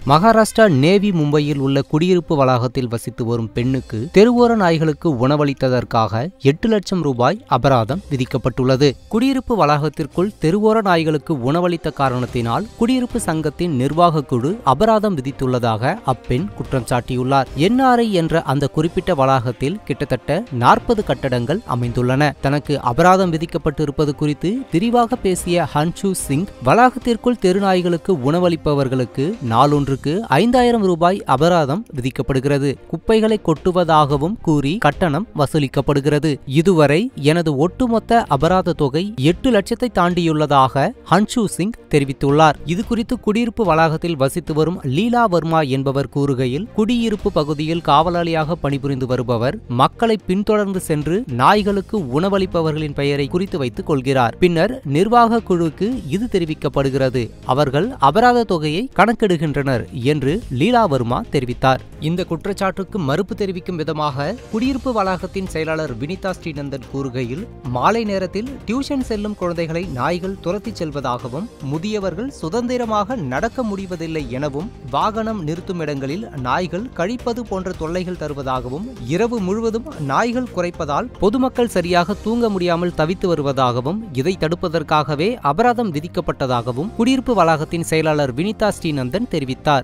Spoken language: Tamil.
மகாராஷ்டிரா நேவி மும்பையில் உள்ள குடியிருப்பு வளாகத்தில் வசித்து வரும் பெண்ணுக்கு தெருவோர நாய்களுக்கு உணவளித்ததற்காக எட்டு லட்சம் ரூபாய் அபராதம் விதிக்கப்பட்டுள்ளது குடியிருப்பு வளாகத்திற்குள் தெருவோர நாய்களுக்கு உணவளித்த காரணத்தினால் குடியிருப்பு சங்கத்தின் நிர்வாக குழு அபராதம் விதித்துள்ளதாக அப்பெண் குற்றம் சாட்டியுள்ளார் என்ஆர்ஐ என்ற அந்த குறிப்பிட்ட வளாகத்தில் கிட்டத்தட்ட நாற்பது கட்டடங்கள் அமைந்துள்ளன தனக்கு அபராதம் விதிக்கப்பட்டிருப்பது குறித்து விரிவாக பேசிய ஹன்ஷு சிங் வளாகத்திற்குள் தெருநாய்களுக்கு உணவளிப்பவர்களுக்கு நாளொன்றுக்கு ஐந்தாயிரம் ரூபாய் அபராதம் விதிக்கப்படுகிறது குப்பைகளை கொட்டுவதாகவும் கூறி கட்டணம் வசூலிக்கப்படுகிறது இதுவரை எனது ஒட்டுமொத்த அபராத தொகை எட்டு லட்சத்தை தாண்டியுள்ளதாக ஹன்ஷு சிங் தெரிவித்துள்ளார் இது குறித்து குடியிருப்பு வளாகத்தில் வசித்து வரும் லீலா வர்மா என்பவர் கூறுகையில் குடியிருப்பு பகுதியில் காவலாளியாக பணிபுரிந்து வருபவர் மக்களை பின்தொடர்ந்து சென்று நாய்களுக்கு உணவளிப்பவர்களின் பெயரை குறித்து வைத்துக் கொள்கிறார் பின்னர் நிர்வாக குழுக்கு இது தெரிவிக்கப்படுகிறது அவர்கள் அபராத தொகையை கணக்கிடுகின்றனர் என்று லீலா வர்மா தெரிவித்தார் இந்த குற்றச்சாட்டுக்கு மறுப்பு தெரிவிக்கும் விதமாக குடியிருப்பு வளாகத்தின் செயலாளர் வினிதா ஸ்ரீநந்தன் கூறுகையில் மாலை நேரத்தில் டியூஷன் செல்லும் குழந்தைகளை நாய்கள் துரத்திச் செல்வதாகவும் முதியவர்கள் சுதந்திரமாக நடக்க முடிவதில்லை எனவும் வாகனம் நிறுத்தும் இடங்களில் நாய்கள் கழிப்பது போன்ற தொல்லைகள் தருவதாகவும் இரவு முழுவதும் நாய்கள் குறைப்பதால் பொதுமக்கள் சரியாக தூங்க முடியாமல் தவித்து வருவதாகவும் இதை தடுப்பதற்காகவே அபராதம் விதிக்கப்பட்டதாகவும் குடியிருப்பு வளாகத்தின் செயலாளர் வினிதா ஸ்ரீநந்தன் தெரிவித்தார்